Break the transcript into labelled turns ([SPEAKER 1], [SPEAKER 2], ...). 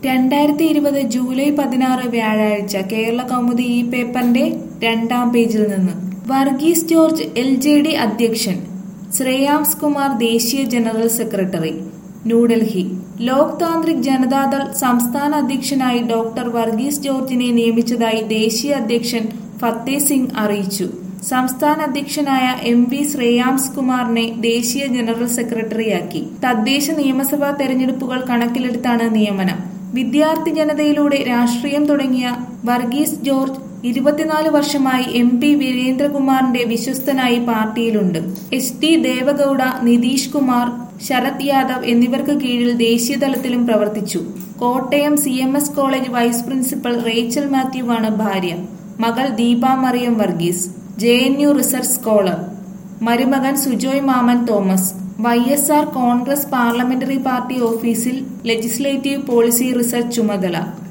[SPEAKER 1] രണ്ടായിരത്തി ഇരുപത് ജൂലൈ പതിനാറ് വ്യാഴാഴ്ച കേരള കൗമുദി ഈ പേപ്പറിന്റെ രണ്ടാം പേജിൽ നിന്ന് Varghese George L J D അധ്യക്ഷൻ ശ്രേയാംസ് കുമാർ ദേശീയ general secretary New Delhi Loktantrik Janata Dal സംസ്ഥാന അധ്യക്ഷനായി ഡോക്ടർ വർഗീസ് ജോർജിനെ നിയമിച്ചതായി ദേശീയ അധ്യക്ഷൻ ഫത്തേ സിംഗ് അറിയിച്ചു സംസ്ഥാന അധ്യക്ഷനായ എം വി ശ്രേയാംസ് കുമാറിനെ ദേശീയ ജനറൽ സെക്രട്ടറിയാക്കി തദ്ദേശ നിയമസഭാ തെരഞ്ഞെടുപ്പുകൾ കണക്കിലെടുത്താണ് നിയമനം വിദ്യാർത്ഥി ജനതയിലൂടെ രാഷ്ട്രീയം തുടങ്ങിയ വർഗീസ് ജോർജ് ഇരുപത്തിനാല് വർഷമായി എം പി വീരേന്ദ്രകുമാറിന്റെ വിശ്വസ്തനായി പാർട്ടിയിലുണ്ട് എച്ച് ഡി ദേവഗൌഡ നിതീഷ് കുമാർ ശരത് യാദവ് എന്നിവർക്ക് കീഴിൽ ദേശീയ തലത്തിലും പ്രവർത്തിച്ചു Kottayam C M S college vice principal Rachel മാത്യുവാണ് ഭാര്യ മകൾ Deepa Mariam Varghese J N U research scholar മരുമകൻ Sujoy Mammen Thomas Y S R Congress parliamentary party ഓഫീസിൽ ലെജിസ്ലേറ്റീവ് പോളിസി റിസർച്ച് ചുമതല